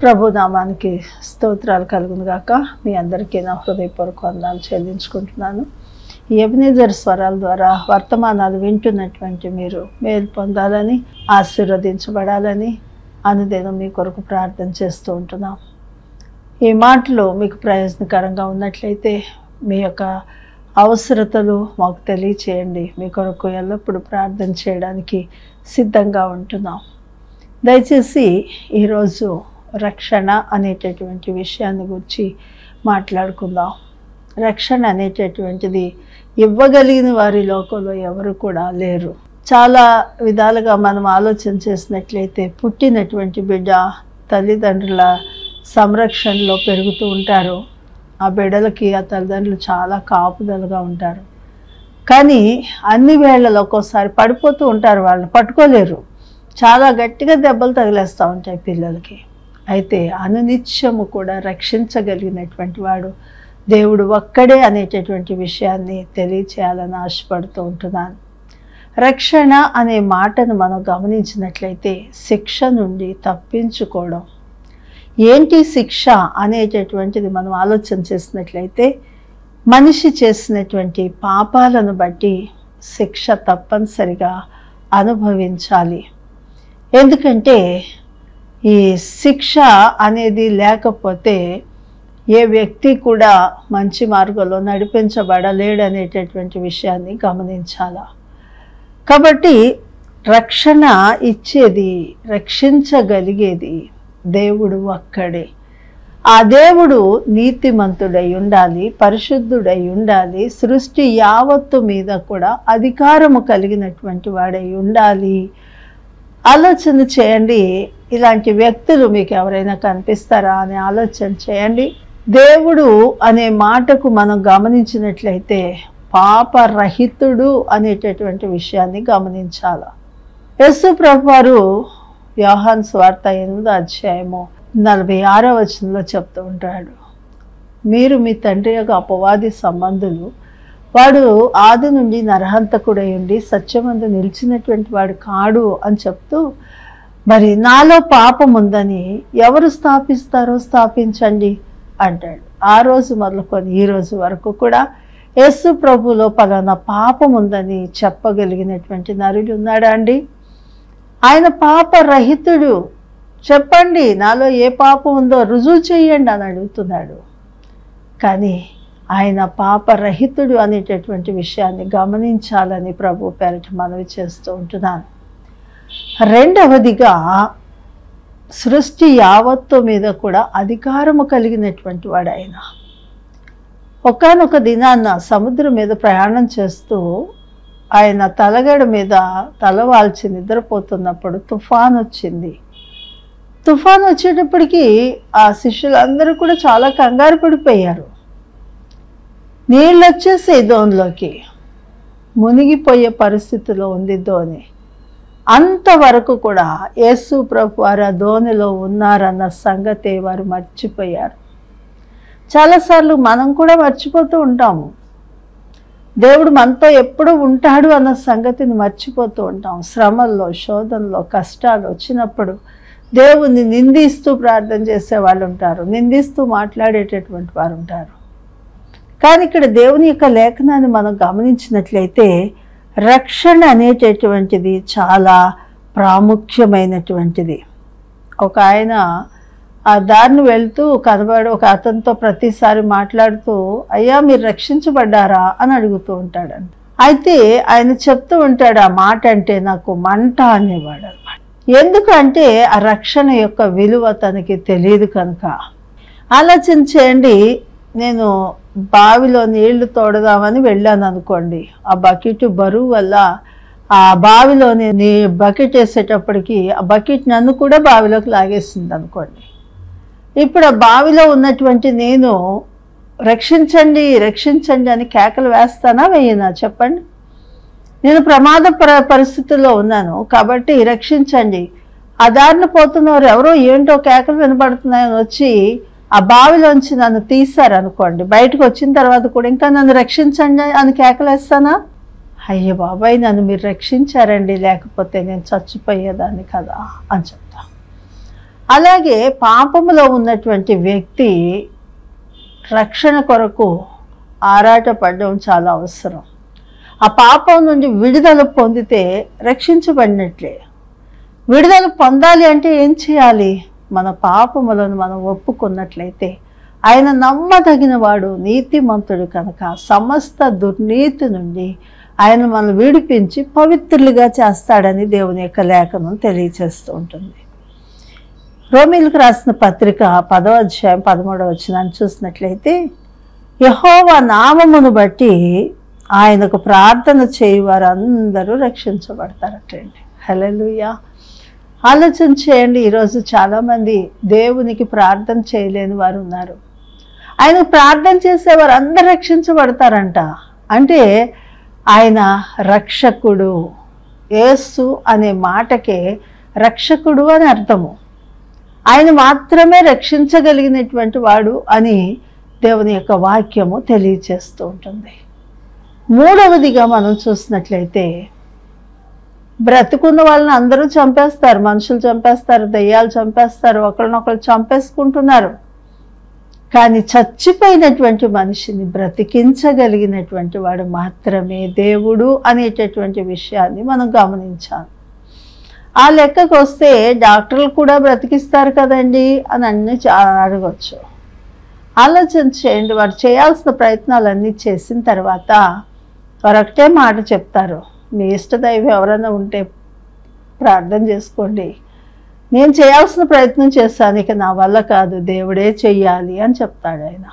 ప్రభు నామానికి స్తోత్రాలు కలుగును గాక మీ అందరికీ నా హృదయపూర్వక వందనాలు చెల్లించుకుంటున్నాను ఈ ఎబినేజర్ స్వరాల ద్వారా వర్తమానాలు వింటున్నటువంటి మీరు మేలు పొందాలని ఆశీర్వదించబడాలని అనుదినం మీ కొరకు ప్రార్థన చేస్తూ ఉంటున్నాం ఈ మాటలు మీకు ప్రయోజనకరంగా ఉన్నట్లయితే మీ యొక్క అవసరతలు మాకు తెలియచేయండి మీ కొరకు ఎల్లప్పుడూ ప్రార్థన చేయడానికి సిద్ధంగా ఉంటున్నాం దయచేసి ఈరోజు రక్షణ అనేటటువంటి విషయాన్ని గురించి మాట్లాడుకుందాం రక్షణ అనేటటువంటిది ఇవ్వగలిగిన వారి లోకంలో ఎవరు కూడా లేరు చాలా విధాలుగా మనం ఆలోచన చేసినట్లయితే పుట్టినటువంటి బిడ్డ తల్లిదండ్రుల సంరక్షణలో పెరుగుతూ ఉంటారు ఆ బిడ్డలకి ఆ తల్లిదండ్రులు చాలా కాపుదలుగా ఉంటారు కానీ అన్ని వేళల్లో ఒక్కోసారి పడిపోతూ ఉంటారు వాళ్ళని పట్టుకోలేరు చాలా గట్టిగా దెబ్బలు తగిలేస్తూ ఉంటాయి పిల్లలకి అయితే అనునిత్యము కూడా రక్షించగలిగినటువంటి వాడు దేవుడు ఒక్కడే అనేటటువంటి విషయాన్ని తెలియచేయాలని ఆశపడుతూ ఉంటున్నాను రక్షణ అనే మాటను మనం గమనించినట్లయితే శిక్ష నుండి తప్పించుకోవడం ఏంటి శిక్ష అనేటటువంటిది మనం ఆలోచన చేసినట్లయితే మనిషి చేసినటువంటి పాపాలను బట్టి శిక్ష తప్పనిసరిగా అనుభవించాలి ఎందుకంటే ఈ శిక్ష అనేది లేకపోతే ఏ వ్యక్తి కూడా మంచి మార్గంలో నడిపించబడలేడనేటటువంటి విషయాన్ని గమనించాలా కాబట్టి రక్షణ ఇచ్చేది రక్షించగలిగేది దేవుడు ఒక్కడే ఆ దేవుడు నీతిమంతుడై ఉండాలి పరిశుద్ధుడై ఉండాలి సృష్టి యావత్తు మీద కూడా అధికారము కలిగినటువంటి వాడై ఉండాలి ఆలోచన చేయండి ఇలాంటి వ్యక్తులు మీకు ఎవరైనా కనిపిస్తారా అని ఆలోచన చేయండి దేవుడు అనే మాటకు మనం గమనించినట్లయితే పాపరహితుడు అనేటటువంటి విషయాన్ని గమనించాల యస్సు ప్రభువారు యోహాన్ స్వార్త ఎనిమిదో అధ్యాయము నలభై ఆరో వచనంలో చెప్తూ ఉంటాడు మీరు మీ తండ్రి యొక్క అపవాది సంబంధులు వాడు ఆది నుండి నరహంతకుడై ఉండి సత్యమందు నిలిచినటువంటి వాడు కాడు అని చెప్తూ మరి నాలో పాపం ఉందని ఎవరు స్థాపిస్తారో స్థాపించండి అంటాడు ఆ రోజు మొదలుకొని ఈ రోజు వరకు కూడా యేసు ప్రభులో పలానా పాపం ఉందని చెప్పగలిగినటువంటి నరుడు ఉన్నాడా అండి ఆయన పాపరహితుడు చెప్పండి నాలో ఏ పాపం ఉందో రుజువు చేయండి అని అడుగుతున్నాడు కానీ ఆయన పాపరహితుడు అనేటటువంటి విషయాన్ని గమనించాలని ప్రభు పేరట మనవి చేస్తూ ఉంటున్నాను రెండవదిగా సృష్టి యావత్తు మీద కూడా అధికారము కలిగినటువంటి వాడు ఆయన ఒకనొక దినాన్న సముద్రం మీద ప్రయాణం చేస్తూ ఆయన తలగడ మీద తలవాల్చి నిద్రపోతున్నప్పుడు తుఫాన్ వచ్చింది తుఫాన్ వచ్చేటప్పటికి ఆ శిష్యులందరూ కూడా చాలా కంగారు పడిపోయారు నీళ్ళు వచ్చేసి దోనిలోకి మునిగిపోయే పరిస్థితిలో ఉంది ధోని అంతవరకు కూడా యేసు ప్రభు వారు ఆ ధోనిలో ఉన్నారన్న సంగతి వారు మర్చిపోయారు చాలాసార్లు మనం కూడా మర్చిపోతూ ఉంటాము దేవుడు మనతో ఎప్పుడు ఉంటాడు అన్న సంగతిని మర్చిపోతూ ఉంటాం శ్రమల్లో శోధనలో కష్టాలు వచ్చినప్పుడు దేవుణ్ణి నిందిస్తూ ప్రార్థన చేసే వాళ్ళు ఉంటారు నిందిస్తూ మాట్లాడేటటువంటి వారు ఉంటారు కానీ ఇక్కడ దేవుని యొక్క లేఖనాన్ని మనం గమనించినట్లయితే రక్షణ అనేటటువంటిది చాలా ప్రాముఖ్యమైనటువంటిది ఒక ఆయన ఆ దారిని వెళ్తూ కనబడి ఒక అతనితో ప్రతిసారి మాట్లాడుతూ అయ్యా మీరు రక్షించబడ్డారా అని అడుగుతూ ఉంటాడండి అయితే ఆయన చెప్తూ ఉంటాడు ఆ మాట అంటే నాకు మంట అనేవాడు అనమాట ఎందుకంటే ఆ రక్షణ యొక్క విలువ తనకి తెలియదు కనుక ఆలోచన చేయండి నేను బావిలో నీళ్లు తోడదామని వెళ్ళాను అనుకోండి ఆ బకెట్ బరువు వల్ల ఆ బావిలోని నీ బకెట్ వేసేటప్పటికి ఆ బకెట్ నన్ను కూడా బావిలోకి లాగేస్తుంది అనుకోండి ఇప్పుడు ఆ బావిలో ఉన్నటువంటి నేను రక్షించండి రక్షించండి అని కేకలు వేస్తానా వేయనా చెప్పండి నేను ప్రమాద పర పరిస్థితుల్లో ఉన్నాను కాబట్టి రక్షించండి ఆ దారిన పోతున్నవారు ఎవరో ఏంటో కేకలు వినబడుతున్నాయని వచ్చి ఆ బావిలోంచి నన్ను తీశారనుకోండి బయటకు వచ్చిన తర్వాత కూడా ఇంకా నన్ను రక్షించండి అని కేకలేస్తానా అయ్యో బాబాయ్ నన్ను మీరు రక్షించారండి లేకపోతే నేను చచ్చిపోయేదాన్ని కదా అని చెప్తా అలాగే పాపములో ఉన్నటువంటి వ్యక్తి రక్షణ కొరకు ఆరాటపడడం చాలా అవసరం ఆ పాపం నుండి విడుదల పొందితే రక్షించబడినట్లే విడుదల పొందాలి అంటే ఏం చేయాలి మన పాపములను మనం ఒప్పుకున్నట్లయితే ఆయన నమ్మదగిన వాడు నీతిమంతుడు కనుక సమస్త దుర్నీతి నుండి ఆయన మనం విడిపించి పవిత్రులుగా చేస్తాడని దేవుని యొక్క లేఖనం తెలియచేస్తూ ఉంటుంది రోమిలకు రాసిన పత్రిక పదవ అధ్యాయం పదమూడవ వచ్చినాన్ని చూసినట్లయితే యహోవా నామమును బట్టి ఆయనకు ప్రార్థన చేయవారు అందరూ రక్షించబడతారటండి హలలుయా ఆలోచన చేయండి ఈరోజు చాలామంది దేవునికి ప్రార్థన చేయలేని వారు ఉన్నారు ఆయన ప్రార్థన చేసేవారు అందరు రక్షించబడతారంట అంటే ఆయన రక్షకుడు యేసు అనే మాటకే రక్షకుడు అని అర్థము ఆయన మాత్రమే రక్షించగలిగినటువంటి వాడు అని దేవుని యొక్క వాక్యము తెలియచేస్తూ ఉంటుంది మూడవదిగా మనం చూసినట్లయితే బ్రతుకున్న వాళ్ళని అందరూ చంపేస్తారు మనుషులు చంపేస్తారు దయ్యాలు చంపేస్తారు ఒకరినొకరు చంపేసుకుంటున్నారు కానీ చచ్చిపోయినటువంటి మనిషిని బ్రతికించగలిగినటువంటి వాడు మాత్రమే దేవుడు అనేటటువంటి విషయాన్ని మనం గమనించాలి ఆ లెక్కకు వస్తే డాక్టర్లు కూడా బ్రతికిస్తారు కదండి అని అన్ని చా- అడగొచ్చు ఆలోచన చేయండి వారు చేయాల్సిన ప్రయత్నాలన్నీ చేసిన తర్వాత వారు ఒకటే మాట చెప్తారు మీ ఇష్ట దైవం ఎవరైనా ఉంటే ప్రార్థన చేసుకోండి నేను చేయాల్సిన ప్రయత్నం చేస్తాను ఇక నా వల్ల కాదు దేవుడే చెయ్యాలి అని చెప్తాడు ఆయన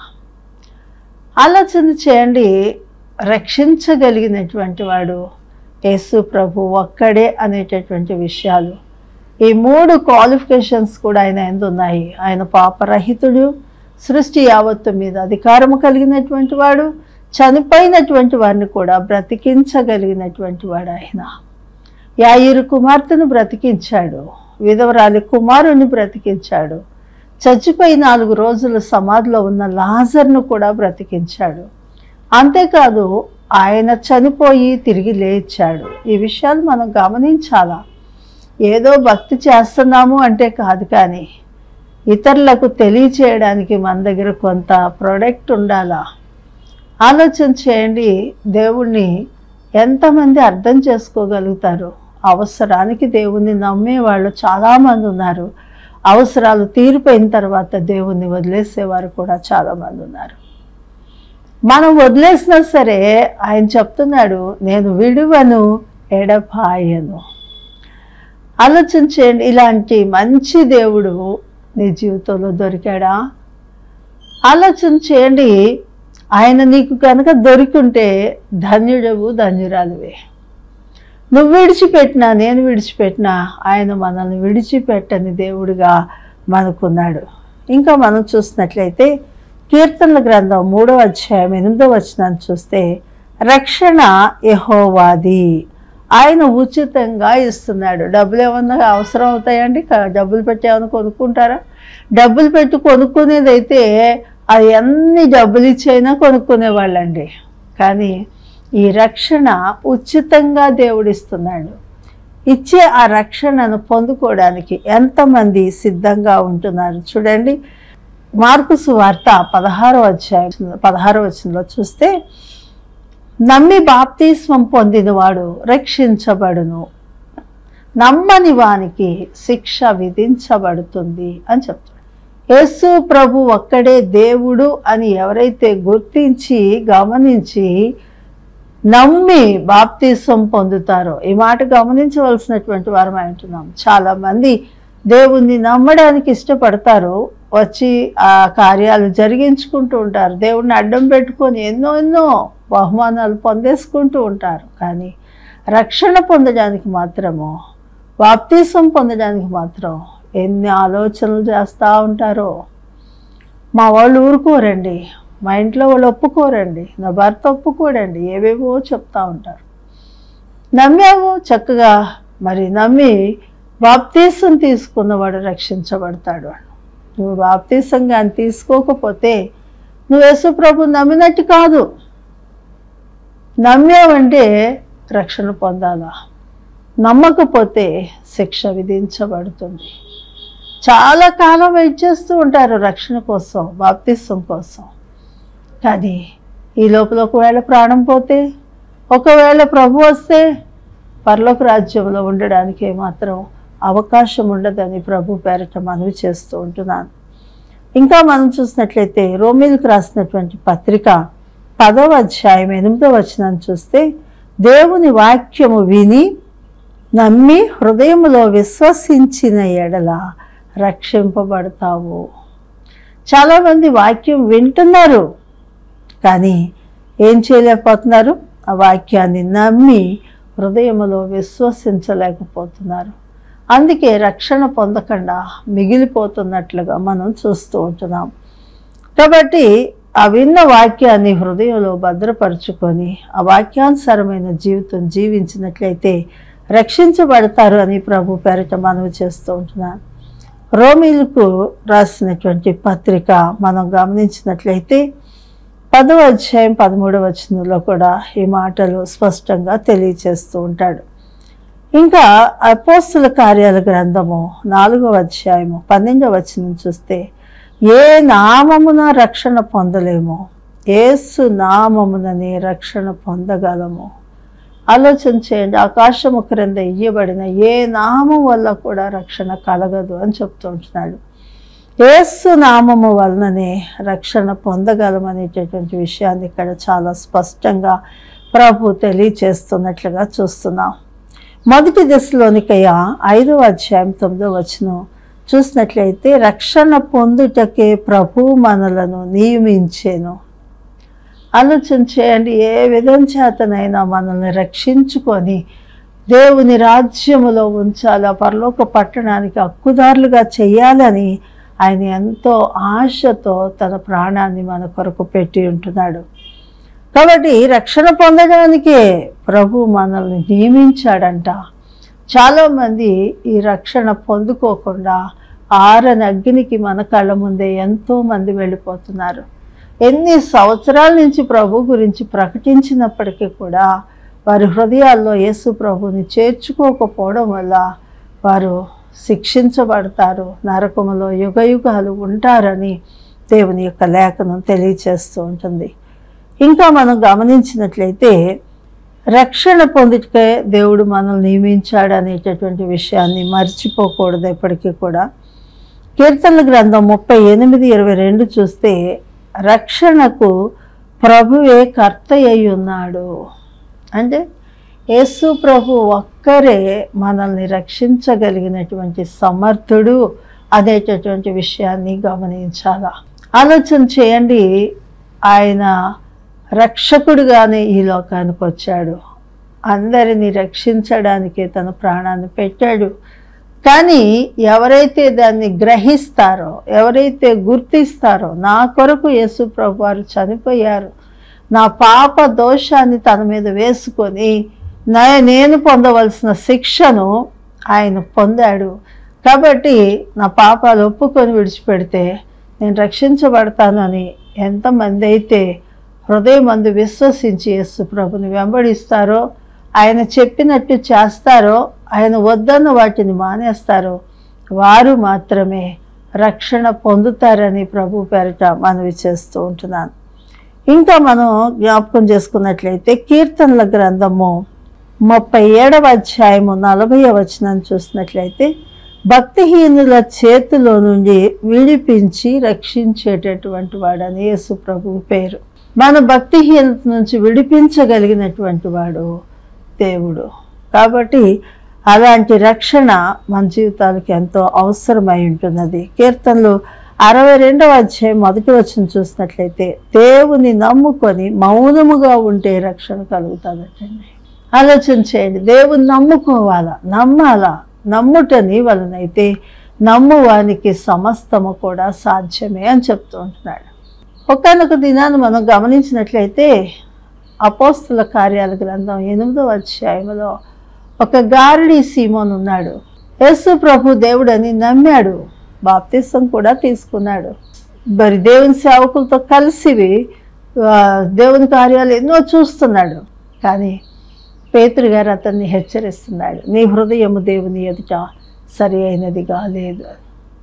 ఆలోచన చేయండి రక్షించగలిగినటువంటి వాడు యేసు ప్రభు ఒక్కడే అనేటటువంటి విషయాలు ఈ మూడు క్వాలిఫికేషన్స్ కూడా ఆయన ఎందు ఉన్నాయి ఆయన పాపరహితుడు సృష్టి యావత్తు మీద అధికారము కలిగినటువంటి వాడు చనిపోయినటువంటి వారిని కూడా బ్రతికించగలిగినటువంటి వాడు ఆయన యాయిరు కుమార్తెను బ్రతికించాడు విధవరాలి కుమారుని బ్రతికించాడు చచ్చిపోయి నాలుగు రోజులు సమాధిలో ఉన్న లాజర్ను కూడా బ్రతికించాడు అంతేకాదు ఆయన చనిపోయి తిరిగి లేచాడు ఈ విషయాలు మనం గమనించాలా ఏదో భక్తి చేస్తున్నాము అంటే కాదు కానీ ఇతరులకు తెలియచేయడానికి మన దగ్గర కొంత ప్రొడక్ట్ ఉండాలా ఆలోచన చేయండి దేవుణ్ణి ఎంతమంది అర్థం చేసుకోగలుగుతారు అవసరానికి దేవుణ్ణి నమ్మే వాళ్ళు చాలామంది ఉన్నారు అవసరాలు తీరిపోయిన తర్వాత దేవుణ్ణి వదిలేసేవారు కూడా చాలామంది ఉన్నారు మనం వదిలేసినా సరే ఆయన చెప్తున్నాడు నేను విడువను ఎడపాయను ఆలోచన చేయండి ఇలాంటి మంచి దేవుడు నీ జీవితంలో దొరికాడా ఆలోచన చేయండి ఆయన నీకు కనుక దొరికింటే ధన్యుడవు ధన్యురాలువే నువ్వు విడిచిపెట్టినా నేను విడిచిపెట్టినా ఆయన మనల్ని విడిచిపెట్టని దేవుడిగా మనకున్నాడు ఇంకా మనం చూసినట్లయితే కీర్తనల గ్రంథం మూడవ అధ్యాయం ఎనిమిదవ వచనాన్ని చూస్తే రక్షణ యహోవాది ఆయన ఉచితంగా ఇస్తున్నాడు డబ్బులు ఏమన్నా అవసరం అవుతాయండి క- డబ్బులు పెట్టి ఏమైనా కొనుక్కుంటారా డబ్బులు పెట్టి కొనుక్కునేది అయితే అది ఎన్ని డబ్బులు ఇచ్చైనా కొనుక్కునే వాళ్ళండి కానీ ఈ రక్షణ ఉచితంగా దేవుడిస్తున్నాడు ఇచ్చే ఆ రక్షణను పొందుకోవడానికి ఎంతమంది సిద్ధంగా ఉంటున్నారు చూడండి మార్కు సువార్త పదహారో అధ్యాయం పదహారో వచనంలో చూస్తే నమ్మి బాప్తిస్మం పొందినవాడు రక్షించబడును నమ్మని వానికి శిక్ష విధించబడుతుంది అని చెప్తాడు యేసు ప్రభు ఒక్కడే దేవుడు అని ఎవరైతే గుర్తించి గమనించి నమ్మి బాప్తిసం పొందుతారో ఈ మాట గమనించవలసినటువంటి వారమై ఉంటున్నాం చాలా మంది దేవుణ్ణి నమ్మడానికి ఇష్టపడతారు వచ్చి ఆ కార్యాలు జరిగించుకుంటూ ఉంటారు దేవుణ్ణి అడ్డం పెట్టుకొని ఎన్నో ఎన్నో బహుమానాలు పొందేసుకుంటూ ఉంటారు కానీ రక్షణ పొందడానికి మాత్రము బాప్తీసం పొందడానికి మాత్రం ఎన్ని ఆలోచనలు చేస్తూ ఉంటారో మా వాళ్ళు ఊరుకోరండి మా ఇంట్లో వాళ్ళు ఒప్పుకోరండి నా భర్త ఒప్పుకోడండి ఏవేవో చెప్తా ఉంటారు నమ్మావు చక్కగా మరి నమ్మి బాప్తీసం తీసుకున్నవాడు రక్షించబడతాడు నువ్వు బాప్తీసం కానీ తీసుకోకపోతే నువ్వు యేసుప్రభు నమ్మినట్టు కాదు నమ్మావంటే రక్షణ పొందాలా నమ్మకపోతే శిక్ష విధించబడుతుంది చాలా కాలం వెయిట్ చేస్తూ ఉంటారు రక్షణ కోసం బాప్తిస్వం కోసం కానీ ఈ లోపల ఒకవేళ ప్రాణం పోతే ఒకవేళ ప్రభు వస్తే పరలోక రాజ్యంలో ఉండడానికి ఏమాత్రం అవకాశం ఉండదని ప్రభు పేరట మనవి చేస్తూ ఉంటున్నాను ఇంకా మనం చూసినట్లయితే రోమిల్కి రాసినటువంటి పత్రిక పదవ అధ్యాయం ఎనిమిదవ వచనాన్ని చూస్తే దేవుని వాక్యము విని నమ్మి హృదయములో విశ్వసించిన ఎడల రక్షింపబడతావు చాలామంది వాక్యం వింటున్నారు కానీ ఏం చేయలేకపోతున్నారు ఆ వాక్యాన్ని నమ్మి హృదయములో విశ్వసించలేకపోతున్నారు అందుకే రక్షణ పొందకుండా మిగిలిపోతున్నట్లుగా మనం చూస్తూ ఉంటున్నాం కాబట్టి ఆ విన్న వాక్యాన్ని హృదయంలో భద్రపరుచుకొని ఆ వాక్యానుసారమైన జీవితం జీవించినట్లయితే రక్షించబడతారు అని ప్రభు పేరిట మనవి చేస్తూ ఉంటున్నాను రోమిలకు రాసినటువంటి పత్రిక మనం గమనించినట్లయితే పదవ అధ్యాయం పదమూడవ వచనంలో కూడా ఈ మాటలు స్పష్టంగా తెలియచేస్తూ ఉంటాడు ఇంకా అపోస్తుల కార్యాల గ్రంథము నాలుగవ అధ్యాయము పన్నెండవ వచనం చూస్తే ఏ నామమున రక్షణ పొందలేమో ఏసు నామముననే రక్షణ పొందగలము ఆలోచన చేయండి ఆకాశము క్రింద ఇయ్యబడిన ఏ నామం వల్ల కూడా రక్షణ కలగదు అని చెప్తూ ఉంటున్నాడు ఏసు నామము వలననే రక్షణ పొందగలమనేటటువంటి విషయాన్ని ఇక్కడ చాలా స్పష్టంగా ప్రభు తెలియచేస్తున్నట్లుగా చూస్తున్నాం మొదటి దశలోనికయ్య ఐదవ అధ్యాయం తొమ్మిదవ వచనం చూసినట్లయితే రక్షణ పొందుటకే ప్రభు మనలను నియమించేను ఆలోచన చేయండి ఏ విధం చేతనైనా మనల్ని రక్షించుకొని దేవుని రాజ్యములో ఉంచాలా పరలోక పట్టణానికి హక్కుదారులుగా చేయాలని ఆయన ఎంతో ఆశతో తన ప్రాణాన్ని మన కొరకు పెట్టి ఉంటున్నాడు కాబట్టి రక్షణ పొందడానికే ప్రభు మనల్ని నియమించాడంట చాలామంది ఈ రక్షణ పొందుకోకుండా ఆరని అగ్నికి మన కళ్ళ ముందే ఎంతో మంది వెళ్ళిపోతున్నారు ఎన్ని సంవత్సరాల నుంచి ప్రభు గురించి ప్రకటించినప్పటికీ కూడా వారి హృదయాల్లో యేసు ప్రభుని చేర్చుకోకపోవడం వల్ల వారు శిక్షించబడతారు నరకములో యుగ యుగాలు ఉంటారని దేవుని యొక్క లేఖనం తెలియచేస్తూ ఉంటుంది ఇంకా మనం గమనించినట్లయితే రక్షణ పొందుటకే దేవుడు మనల్ని నియమించాడు అనేటటువంటి విషయాన్ని మర్చిపోకూడదు ఎప్పటికీ కూడా కీర్తనల గ్రంథం ముప్పై ఎనిమిది ఇరవై రెండు చూస్తే రక్షణకు ప్రభువే కర్త అయి ఉన్నాడు అంటే యేసు ప్రభు ఒక్కరే మనల్ని రక్షించగలిగినటువంటి సమర్థుడు అనేటటువంటి విషయాన్ని గమనించాలా ఆలోచన చేయండి ఆయన రక్షకుడుగానే ఈ లోకానికి వచ్చాడు అందరిని రక్షించడానికి తన ప్రాణాన్ని పెట్టాడు కానీ ఎవరైతే దాన్ని గ్రహిస్తారో ఎవరైతే గుర్తిస్తారో నా కొరకు యేసు ప్రభు వారు చనిపోయారు నా పాప దోషాన్ని తన మీద వేసుకొని నా నేను పొందవలసిన శిక్షను ఆయన పొందాడు కాబట్టి నా పాపాలు ఒప్పుకొని విడిచిపెడితే నేను రక్షించబడతాను అని ఎంతమంది అయితే హృదయమందు విశ్వసించి యేసు ప్రభుని వెంబడిస్తారో ఆయన చెప్పినట్టు చేస్తారో ఆయన వద్దన్న వాటిని మానేస్తారో వారు మాత్రమే రక్షణ పొందుతారని ప్రభు పేరిట మనవి చేస్తూ ఉంటున్నాను ఇంకా మనం జ్ఞాపకం చేసుకున్నట్లయితే కీర్తనల గ్రంథము ముప్పై ఏడవ అధ్యాయము నలభై వచనాన్ని చూసినట్లయితే భక్తిహీనుల చేతిలో నుండి విడిపించి రక్షించేటటువంటి వాడని యేసు ప్రభు పేరు మన భక్తిహీనత నుంచి విడిపించగలిగినటువంటి వాడు దేవుడు కాబట్టి అలాంటి రక్షణ మన జీవితాలకు ఎంతో అవసరమై ఉంటున్నది కీర్తనలు అరవై రెండవ అధ్యాయం మొదటి వచ్చిన చూసినట్లయితే దేవుని నమ్ముకొని మౌనముగా ఉంటే రక్షణ కలుగుతుందటండి ఆలోచన చేయండి దేవుని నమ్ముకోవాలా నమ్మాలా నమ్ముటని వలనైతే నమ్మువానికి సమస్తము కూడా సాధ్యమే అని చెప్తూ ఉంటున్నాడు ఒకనొక దినాన్ని మనం గమనించినట్లయితే అపోస్తుల కార్యాల గ్రంథం ఎనిమిదవ అధ్యాయంలో ఒక గారడి సీమోన్ ఉన్నాడు యేసు ప్రభు దేవుడని నమ్మాడు బాప్తిసం కూడా తీసుకున్నాడు మరి దేవుని సేవకులతో కలిసి ఆ, దేవుని కార్యాలు ఎన్నో చూస్తున్నాడు కానీ పేతురు గారు అతన్ని హెచ్చరిస్తున్నాడు నీ హృదయము దేవుని ఎదుట సరి అయినదిగా లేదు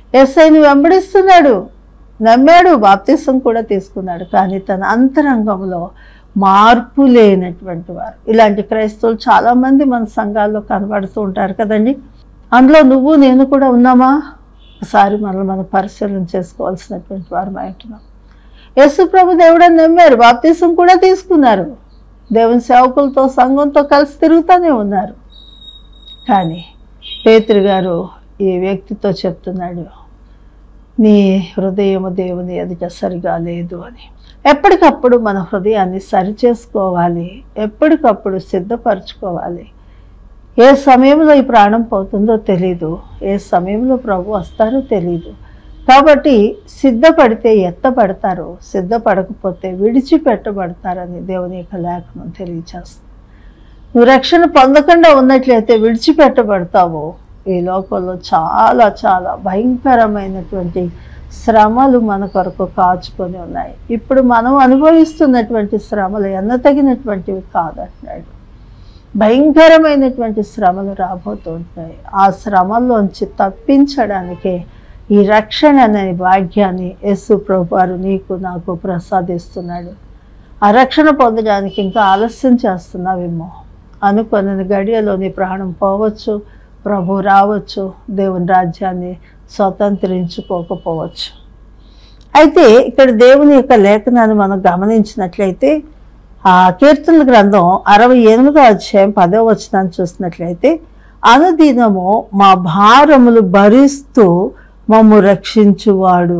ఎస్ఐని వెంబడిస్తున్నాడు నమ్మాడు బాప్తిసం కూడా తీసుకున్నాడు కానీ తన అంతరంగంలో మార్పు లేనటువంటి వారు ఇలాంటి క్రైస్తవులు చాలామంది మన సంఘాల్లో కనబడుతూ ఉంటారు కదండి అందులో నువ్వు నేను కూడా ఉన్నామా ఒకసారి మనల్ని మనం పరిశీలన చేసుకోవాల్సినటువంటి వారు అంటున్నాం యేసు ప్రభు దేవుడని నమ్మారు బాప్తిసం కూడా తీసుకున్నారు దేవుని సేవకులతో సంఘంతో కలిసి తిరుగుతూనే ఉన్నారు కానీ పేతురు గారు ఈ వ్యక్తితో చెప్తున్నాడు నీ హృదయము దేవుని ఎదుట సరిగా లేదు అని ఎప్పటికప్పుడు మన హృదయాన్ని సరి చేసుకోవాలి ఎప్పటికప్పుడు సిద్ధపరచుకోవాలి ఏ సమయంలో ఈ ప్రాణం పోతుందో తెలీదు ఏ సమయంలో ప్రభు వస్తారో తెలీదు కాబట్టి సిద్ధపడితే ఎత్తపడతారు సిద్ధపడకపోతే విడిచిపెట్టబడతారని దేవుని యొక్క లేఖనం తెలియచేస్తుంది నువ్వు రక్షణ పొందకుండా ఉన్నట్లయితే విడిచిపెట్టబడతావు ఈ లోకంలో చాలా చాలా భయంకరమైనటువంటి శ్రమలు మన కొరకు కాచుకొని ఉన్నాయి ఇప్పుడు మనం అనుభవిస్తున్నటువంటి శ్రమలు ఎన్నతగినటువంటివి కాదంటున్నాడు భయంకరమైనటువంటి శ్రమలు రాబోతుంటాయి ఆ శ్రమల్లోంచి తప్పించడానికే ఈ రక్షణ అనే భాగ్యాన్ని యేసు ప్రభువారు నీకు నాకు ప్రసాదిస్తున్నాడు ఆ రక్షణ పొందడానికి ఇంకా ఆలస్యం చేస్తున్నావేమో అనుకున్న గడియలో నీ ప్రాణం పోవచ్చు ప్రభు రావచ్చు దేవుని రాజ్యాన్ని స్వతంత్రించుకోకపోవచ్చు అయితే ఇక్కడ దేవుని యొక్క లేఖనాన్ని మనం గమనించినట్లయితే ఆ కీర్తన గ్రంథం అరవై ఎనిమిదో అధ్యాయం పదో వచనాన్ని చూసినట్లయితే అనుదినము మా భారములు భరిస్తూ మమ్ము రక్షించువాడు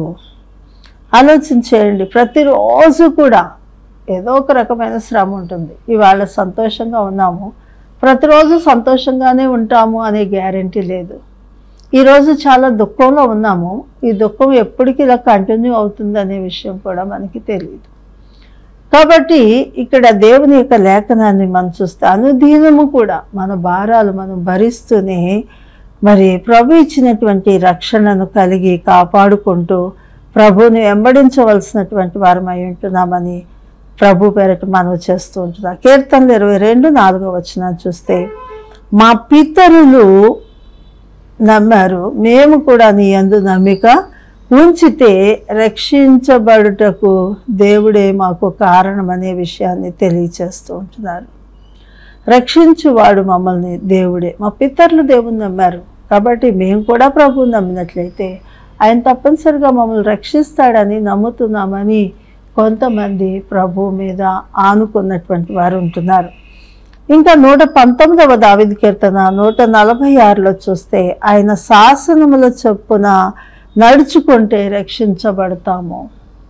ఆలోచించేయండి ప్రతిరోజు కూడా ఏదో ఒక రకమైన శ్రమ ఉంటుంది ఇవాళ సంతోషంగా ఉన్నాము ప్రతిరోజు సంతోషంగానే ఉంటాము అనే గ్యారంటీ లేదు ఈరోజు చాలా దుఃఖంలో ఉన్నాము ఈ దుఃఖం ఎప్పటికీ ఇలా కంటిన్యూ అవుతుంది అనే విషయం కూడా మనకి తెలియదు కాబట్టి ఇక్కడ దేవుని యొక్క లేఖనాన్ని మనం చూస్తే అనుదీనము కూడా మన భారాలు మనం భరిస్తూనే మరి ప్రభు ఇచ్చినటువంటి రక్షణను కలిగి కాపాడుకుంటూ ప్రభుని వెంబడించవలసినటువంటి వారమై ఉంటున్నామని ప్రభు పేరట మనం చేస్తూ ఉంటున్నాం కీర్తనలు ఇరవై రెండు నాలుగో వచ్చిన చూస్తే మా పితరులు నమ్మారు మేము కూడా నీ యందు నమ్మిక ఉంచితే రక్షించబడుటకు దేవుడే మాకు కారణమనే విషయాన్ని తెలియచేస్తూ ఉంటున్నారు రక్షించువాడు మమ్మల్ని దేవుడే మా పితరులు దేవుని నమ్మారు కాబట్టి మేము కూడా ప్రభువుని నమ్మినట్లయితే ఆయన తప్పనిసరిగా మమ్మల్ని రక్షిస్తాడని నమ్ముతున్నామని కొంతమంది ప్రభు మీద ఆనుకున్నటువంటి వారు ఉంటున్నారు ఇంకా నూట పంతొమ్మిదవ దావిది కీర్తన నూట నలభై ఆరులో చూస్తే ఆయన శాసనముల చొప్పున నడుచుకుంటే రక్షించబడతాము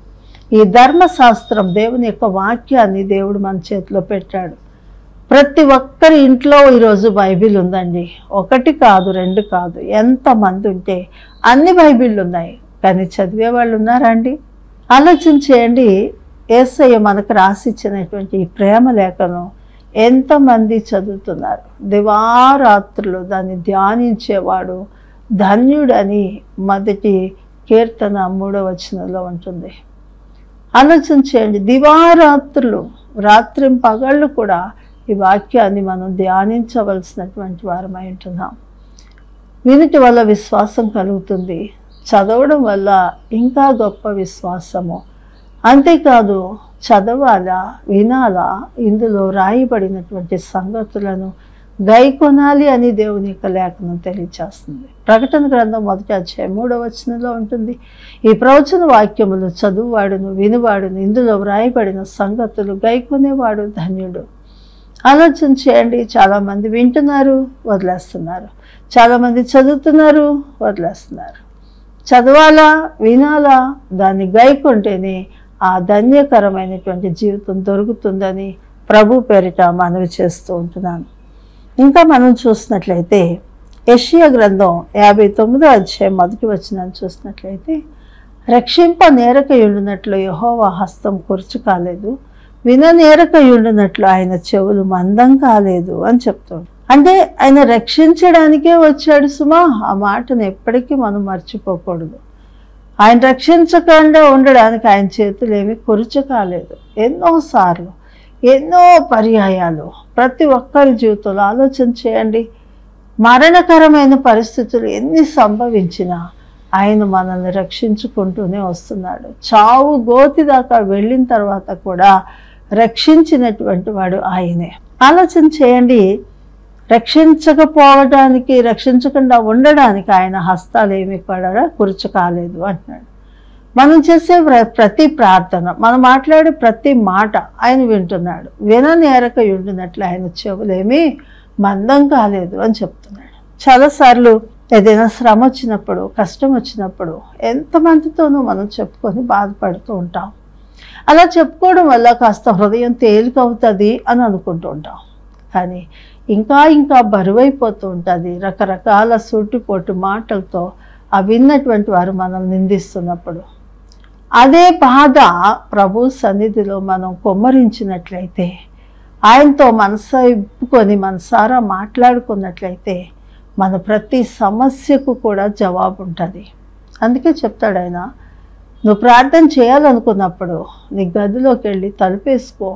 ఈ ధర్మశాస్త్రం దేవుని యొక్క వాక్యాన్ని దేవుడు మన చేతిలో పెట్టాడు ప్రతి ఒక్కరి ఇంట్లో ఈరోజు బైబిల్ ఉందండి ఒకటి కాదు రెండు కాదు ఎంతమంది ఉంటే అన్ని బైబిళ్ళు ఉన్నాయి కానీ చదివే వాళ్ళు ఉన్నారా అండి ఆలోచన చేయండి ఏసయ్య మనకు రాసిచ్చినటువంటి ఈ ప్రేమ లేఖను ఎంతమంది చదువుతున్నారు దివారాత్రులు దాన్ని ధ్యానించేవాడు ధన్యుడని మొదటి కీర్తన మూడవ వచనంలో ఉంటుంది ఆలోచన చేయండి దివారాత్రులు రాత్రి పగళ్ళు కూడా ఈ వాక్యాన్ని మనం ధ్యానించవలసినటువంటి వారమై ఉంటున్నాం వినుటి వల్ల విశ్వాసం కలుగుతుంది చదవడం వల్ల ఇంకా గొప్ప విశ్వాసము అంతేకాదు చదవాలా వినాలా ఇందులో రాయబడినటువంటి సంగతులను గైకొనాలి అని దేవుని యొక్క లేఖనం తెలియచేస్తుంది ప్రకటన గ్రంథం మొదటి అధ్యాయం మూడవ వచనంలో ఉంటుంది ఈ ప్రవచన వాక్యములు చదువువాడును వినువాడును ఇందులో వ్రాయబడిన సంగతులు గైకొనేవాడు ధన్యుడు ఆలోచన చేయండి చాలామంది వింటున్నారు వదిలేస్తున్నారు చాలామంది చదువుతున్నారు వదిలేస్తున్నారు చదవాలా వినాలా దాన్ని గైకుంటేనే ఆ ధన్యకరమైనటువంటి జీవితం దొరుకుతుందని ప్రభు పేరిట మనవి చేస్తూ ఉంటున్నాను ఇంకా మనం చూసినట్లయితే యషియా గ్రంథం యాభై తొమ్మిదో అధ్యాయం మొదటి వచ్చిన చూసినట్లయితే రక్షింప నేరకయుండునట్లు యహోవా హస్తం కుర్చు కాలేదు విన నేరకయుండునట్లు ఆయన చెవులు మందం కాలేదు అని చెప్తాడు అంటే ఆయన రక్షించడానికే వచ్చాడు సుమా ఆ మాటను ఎప్పటికీ మనం మర్చిపోకూడదు ఆయన రక్షించకుండా ఉండడానికి ఆయన చేతులు ఏమి కురుచు కాలేదు ఎన్నోసార్లు ఎన్నో పర్యాయాలు ప్రతి ఒక్కరి జీవితంలో ఆలోచన చేయండి మరణకరమైన పరిస్థితులు ఎన్ని సంభవించినా ఆయన మనల్ని రక్షించుకుంటూనే వస్తున్నాడు చావు గోతి దాకా వెళ్ళిన తర్వాత కూడా రక్షించినటువంటి వాడు ఆయనే ఆలోచన చేయండి రక్షించకపోవడానికి రక్షించకుండా ఉండడానికి ఆయన హస్తాలు ఏమి కూడా కురుచు కాలేదు అంటున్నాడు మనం చేసే ప్ర- ప్రతి ప్రార్థన మనం మాట్లాడే ప్రతి మాట ఆయన వింటున్నాడు విననేరక ఉండినట్లు ఆయన చెవులేమీ మందం కాలేదు అని చెప్తున్నాడు చాలాసార్లు ఏదైనా శ్రమ వచ్చినప్పుడు కష్టం వచ్చినప్పుడు ఎంతమందితోనూ మనం చెప్పుకొని బాధపడుతూ ఉంటాం అలా చెప్పుకోవడం వల్ల కాస్త హృదయం తేలికవుతుంది అని అనుకుంటూ ఉంటాం కానీ ఇంకా ఇంకా బరువైపోతూ ఉంటుంది రకరకాల సూటిపోటు మాటలతో ఆ విన్నటువంటి వారు మనల్ని నిందిస్తున్నప్పుడు అదే బాధ ప్రభు సన్నిధిలో మనం కొమ్మరించినట్లయితే ఆయనతో మనస ఇప్పుకొని మనసారా మాట్లాడుకున్నట్లయితే మన ప్రతి సమస్యకు కూడా జవాబు ఉంటుంది అందుకే చెప్తాడు ఆయన నువ్వు ప్రార్థన చేయాలనుకున్నప్పుడు నీ గదిలోకి వెళ్ళి తలుపేసుకో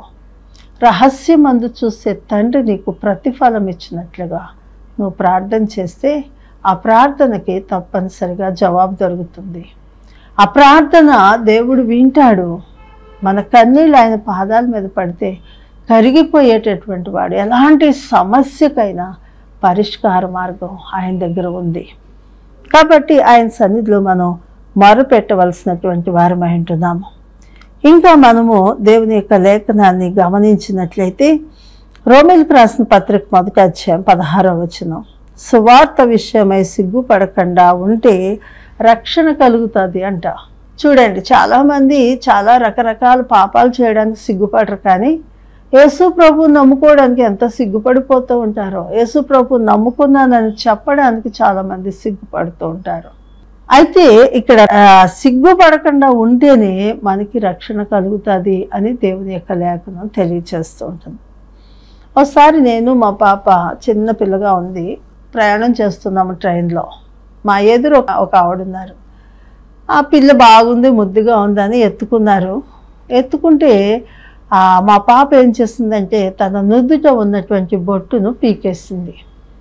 రహస్యమందు చూసే తండ్రి నీకు ప్రతిఫలం ఇచ్చినట్లుగా నువ్వు ప్రార్థన చేస్తే ఆ ప్రార్థనకి తప్పనిసరిగా జవాబు దొరుకుతుంది ఆ ప్రార్థన దేవుడు వింటాడు మన కన్నీళ్ళు ఆయన పాదాల మీద పడితే కరిగిపోయేటటువంటి వాడు ఎలాంటి సమస్యకైనా పరిష్కార మార్గం ఆయన దగ్గర ఉంది కాబట్టి ఆయన సన్నిధిలో మనం మొరపెట్టవలసినటువంటి వారమై ఉంటున్నాము ఇంకా మనము దేవుని యొక్క లేఖనాన్ని గమనించినట్లయితే రోమిల్కి రాసిన పత్రిక మొదటి అధ్యాయం పదహారవ వచనం సువార్త విషయమై సిగ్గుపడకుండా ఉంటే రక్షణ కలుగుతుంది అంట చూడండి చాలామంది చాలా రకరకాల పాపాలు చేయడానికి సిగ్గుపడరు కానీ యేసు ప్రభు నమ్ముకోవడానికి ఎంత సిగ్గుపడిపోతూ ఉంటారో యేసు ప్రభు నమ్ముకున్నానని చెప్పడానికి చాలామంది సిగ్గుపడుతూ ఉంటారు అయితే ఇక్కడ ఆ, సిగ్గుపడకుండా ఉంటేనే మనకి రక్షణ కలుగుతుంది అని దేవుని యొక్క లేఖనం తెలియచేస్తూ ఉంటుంది ఒకసారి నేను మా పాప చిన్న పిల్లగా ఉంది ప్రయాణం చేస్తున్నాము ట్రైన్లో మా ఎదురు ఒక ఒక ఆవిడ ఉన్నారు ఆ పిల్ల బాగుంది ముద్దుగా ఉందని ఎత్తుకున్నారు ఎత్తుకుంటే ఆ, మా పాప ఏం చేస్తుందంటే తన నుదుట ఉన్నటువంటి బొట్టును పీకేసింది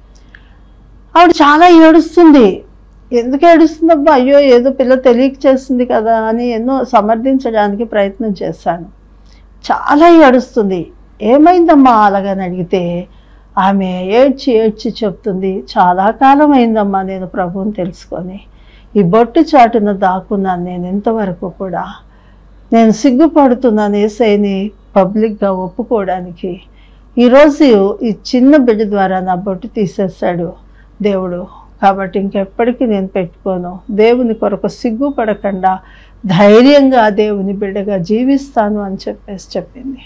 ఆవిడ చాలా ఏడుస్తుంది ఎందుకు ఏడుస్తుందబ్బా అయ్యో ఏదో పిల్ల తెలియక చేస్తుంది కదా అని ఎన్నో సమర్థించడానికి ప్రయత్నం చేశాను చాలా ఏడుస్తుంది ఏమైందమ్మా అలాగని అడిగితే ఆమె ఏడ్చి ఏడ్చి చెప్తుంది చాలా కాలం అయిందమ్మా నేను ప్రభువుని తెలుసుకొని ఈ బొట్టు చాటున దాక్కున్నాను నేను ఇంతవరకు కూడా నేను సిగ్గుపడుతున్నాను ఏసైని పబ్లిక్గా ఒప్పుకోవడానికి ఈరోజు ఈ చిన్న బిడ్డ ద్వారా నా బొట్టు తీసేస్తాడు దేవుడు కాబట్టి ఇంకెప్పటికీ నేను పెట్టుకోను దేవుని కొరకు సిగ్గుపడకుండా ధైర్యంగా దేవుని బిడ్డగా జీవిస్తాను అని చెప్పేసి చెప్పింది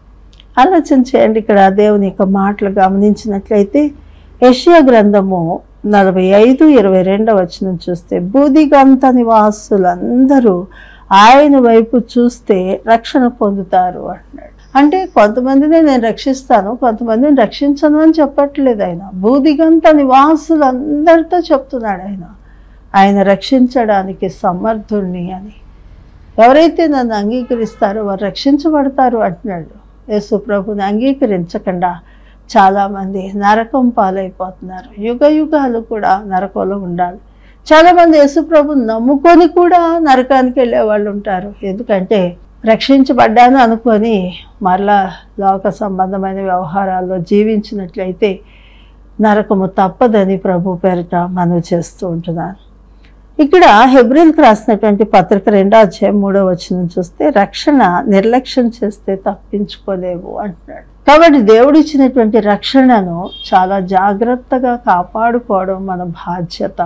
ఆలోచన చేయండి ఇక్కడ దేవుని యొక్క మాటలు గమనించినట్లయితే యెషయా గ్రంథము నలభై ఐదు ఇరవై రెండవ వచనం చూస్తే బూదిగంత నివాసులందరూ ఆయన వైపు చూస్తే రక్షణ పొందుతారు అంటున్నాడు అంటే కొంతమందిని నేను రక్షిస్తాను కొంతమందిని రక్షించను అని చెప్పట్లేదు ఆయన బూదిగంత నివాసులందరితో చెప్తున్నాడు ఆయన ఆయన రక్షించడానికి సమర్థుణ్ణి అని ఎవరైతే నన్ను అంగీకరిస్తారో వారు రక్షించబడతారు అంటున్నాడు యేసు ప్రభుని అంగీకరించకుండా చాలామంది నరకం పాలైపోతున్నారు యుగ యుగాలు కూడా నరకంలో ఉండాలి చాలామంది యేసు ప్రభుని నమ్ముకొని కూడా నరకానికి వెళ్ళే వాళ్ళు ఉంటారు ఎందుకంటే రక్షించబడ్డాను అనుకొని మరలా లోక సంబంధమైన వ్యవహారాల్లో జీవించినట్లయితే నరకము తప్పదని ప్రభు పేరిట మనవి చేస్తూ ఉంటున్నాను ఇక్కడ హెబ్రిల్కి రాసినటువంటి పత్రిక రెండో అధ్యాయం మూడో వచనం చూస్తే రక్షణ నిర్లక్ష్యం చేస్తే తప్పించుకోలేవు అంటున్నాడు కాబట్టి దేవుడిచ్చినటువంటి రక్షణను చాలా జాగ్రత్తగా కాపాడుకోవడం మన బాధ్యత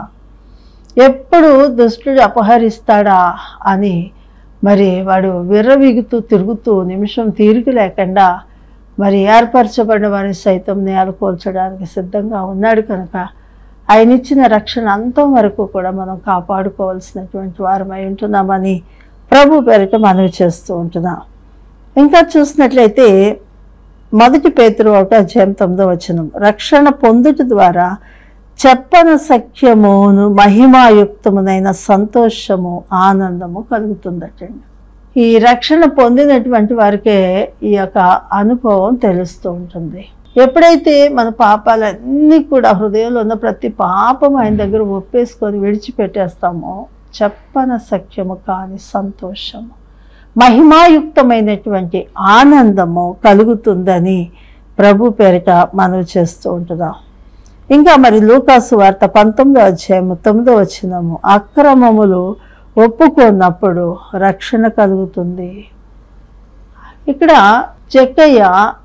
ఎప్పుడు దుష్టుడు అపహరిస్తాడా అని మరి వాడు విర్రవీగుతూ తిరుగుతూ నిమిషం తీరిక లేకుండా మరి ఏర్పరచబడిన వారిని సైతం నేలకోల్చడానికి సిద్ధంగా ఉన్నాడు కనుక ఆయన ఇచ్చిన రక్షణ అంతం వరకు కూడా మనం కాపాడుకోవాల్సినటువంటి వారమై ఉంటున్నామని ప్రభు పేరిట మనవి చేస్తూ ఉంటున్నాం ఇంకా చూసినట్లయితే మొదటి పేతురు ఒకటి అధ్యాయం తొమ్మిదో వచనం రక్షణ పొందుట ద్వారా చెప్పన సఖ్యమును మహిమాయుక్తమునైన సంతోషము ఆనందము కలుగుతుందటండి ఈ రక్షణ పొందినటువంటి వారికే ఈ యొక్క అనుభవం తెలుస్తూ ఉంటుంది ఎప్పుడైతే మన పాపాలన్నీ కూడా హృదయంలో ఉన్న ప్రతి పాపం ఆయన దగ్గర ఒప్పేసుకొని విడిచిపెట్టేస్తామో చెప్పన సఖ్యము కాని సంతోషము మహిమాయుక్తమైనటువంటి ఆనందము కలుగుతుందని ప్రభు పేరిట మనవి చేస్తూ ఉంటున్నాం ఇంకా మరి లూకాసు వార్త పంతొమ్మిదో అధ్యాయము తొమ్మిదో వచ్చినము అక్రమములు ఒప్పుకున్నప్పుడు రక్షణ కలుగుతుంది ఇక్కడ చెక్కయ్య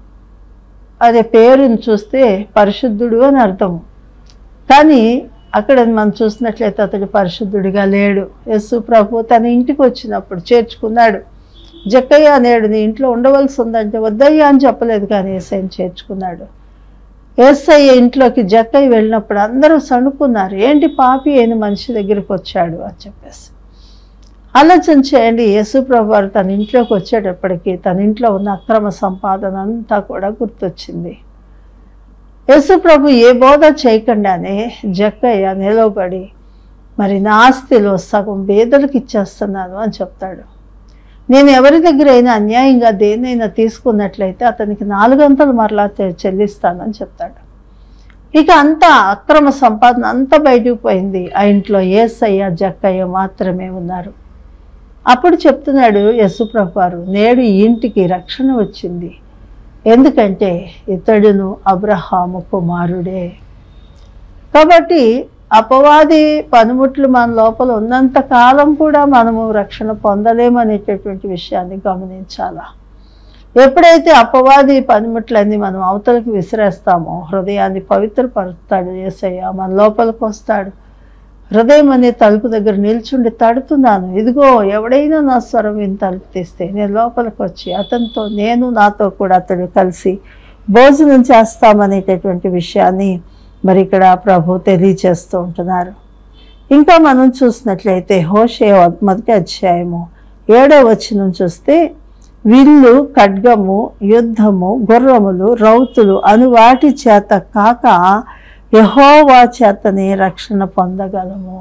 అదే పేరుని చూస్తే పరిశుద్ధుడు అని అర్థం కానీ అక్కడ మనం చూసినట్లయితే అతడు పరిశుద్ధుడిగా లేడు యేసు ప్రభు తన ఇంటికి వచ్చినప్పుడు చేర్చుకున్నాడు జక్కయ్య నేడు నీ ఇంట్లో ఉండవలసి ఉందంటే వద్దయ్యా అని చెప్పలేదు కానీ ఏసైని చేర్చుకున్నాడు ఏసయ్య ఇంట్లోకి జక్కయ్య వెళ్ళినప్పుడు అందరూ సణుకున్నారు ఏంటి పాపి అయిన మనిషి దగ్గరికి వచ్చాడు అని చెప్పేసి ఆలోచన చేయండి యేసుప్రభు వారు తన ఇంట్లోకి వచ్చేటప్పటికి తన ఇంట్లో ఉన్న అక్రమ సంపాదన అంతా కూడా గుర్తొచ్చింది యేసుప్రభు ఏ బోధ చేయకుండానే జక్కయ్య నిలవబడి మరి నా ఆస్తిలో సగం పేదలకు ఇచ్చేస్తున్నాను అని చెప్తాడు నేను ఎవరి దగ్గర అయినా అన్యాయంగా దేన్నైనా తీసుకున్నట్లయితే అతనికి నాలుగంతలు మరలా చె- చెల్లిస్తానని చెప్తాడు ఇక అంతా అక్రమ సంపాదన అంతా బయటకు పోయింది ఆ ఇంట్లో ఏసయ్య జక్కయ్య మాత్రమే ఉన్నారు అప్పుడు చెప్తున్నాడు యశుప్రభు వారు నేడు ఈ ఇంటికి రక్షణ వచ్చింది ఎందుకంటే ఇతడును అబ్రహాము కుమారుడే కాబట్టి అపవాది పనిముట్లు మన లోపల ఉన్నంత కాలం కూడా మనము రక్షణ పొందలేమనేటటువంటి విషయాన్ని గమనించాలా ఎప్పుడైతే అపవాది పనిముట్లన్నీ మనం అవతలకి విసిరేస్తామో హృదయాన్ని పవిత్రపరుస్తాడు ఏసయ్య మన లోపలికి వస్తాడు హృదయం అనే తలుపు దగ్గర నిల్చుండి తడుతున్నాను ఇదిగో ఎవడైనా నా స్వరం విని తలుపు తీస్తే నేను లోపలికి వచ్చి అతనితో నేను నాతో కూడా అతడు కలిసి భోజనం చేస్తామనేటటువంటి విషయాన్ని మరి ఇక్కడ ప్రభు తెలియచేస్తూ ఉంటున్నారు ఇంకా మనం చూసినట్లయితే హోషే మొదటి అధ్యాయము ఏడో వచనం చూస్తే విల్లు ఖడ్గము యుద్ధము గుర్రములు రౌతులు అను వాటి చేత కాక యహోవా చేతనే రక్షణ పొందగలము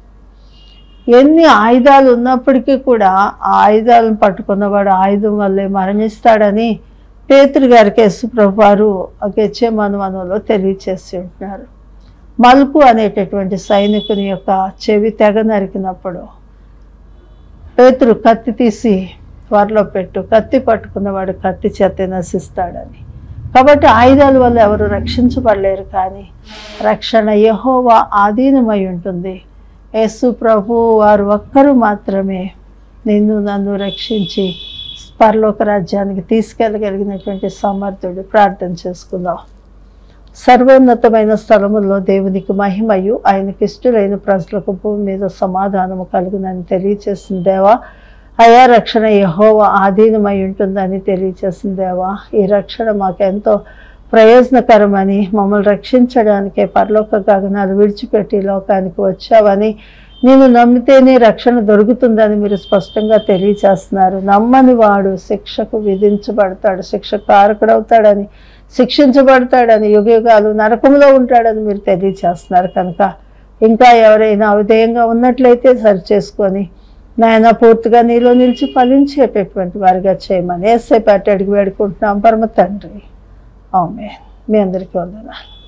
ఎన్ని ఆయుధాలు ఉన్నప్పటికీ కూడా ఆ ఆయుధాలను పట్టుకున్నవాడు ఆయుధం వల్లే మరణిస్తాడని పేతురు గారికి యశుప్రభు వారు గెచ్చేమను మనలో తెలియచేసి ఉంటున్నారు మల్కు అనేటటువంటి సైనికుని యొక్క చెవి తెగ నరికినప్పుడు పేతురు కత్తి తీసి త్వరలో పెట్టు కత్తి పట్టుకున్నవాడు కత్తి చేత నశిస్తాడని కాబట్టి ఆయుధాల వల్ల ఎవరు రక్షించబడలేరు కానీ రక్షణ యెహోవా ఆధీనమై ఉంటుంది యేసు ప్రభు వారు ఒక్కరు మాత్రమే నిన్ను నన్ను రక్షించి పరలోక రాజ్యానికి తీసుకెళ్ళగలిగినటువంటి సమర్థుడు ప్రార్థన చేసుకుందాం సర్వోన్నతమైన స్థలముల్లో దేవునికి మహిమయు ఆయనకి ఇష్టలైన ప్రజలకు భూమి మీద సమాధానము కలుగునని తెలియచేసిన దేవా అయా రక్షణ యహోవ ఆధీనమై ఉంటుందని తెలియచేసిన దేవా ఈ రక్షణ మాకెంతో ప్రయోజనకరమని మమ్మల్ని రక్షించడానికే పరలోక గగనాలు విడిచిపెట్టి లోకానికి వచ్చావని నేను నమ్మితేనే రక్షణ దొరుకుతుందని మీరు స్పష్టంగా తెలియచేస్తున్నారు నమ్మని వాడు శిక్షకు విధించబడతాడు శిక్ష కారకుడవుతాడని శిక్షించబడతాడని యుగయుగాలు నరకంలో ఉంటాడని మీరు తెలియచేస్తున్నారు కనుక ఇంకా ఎవరైనా అవిధేయంగా ఉన్నట్లయితే సరి చేసుకొని నాయన పూర్తిగా నీలో నిలిచి ఫలించేటటువంటి వారిగా చేయమని ఏసై అడిగి వేడుకుంటున్నాం పరమ తండ్రి ఆమె మీ అందరికీ వందనాలు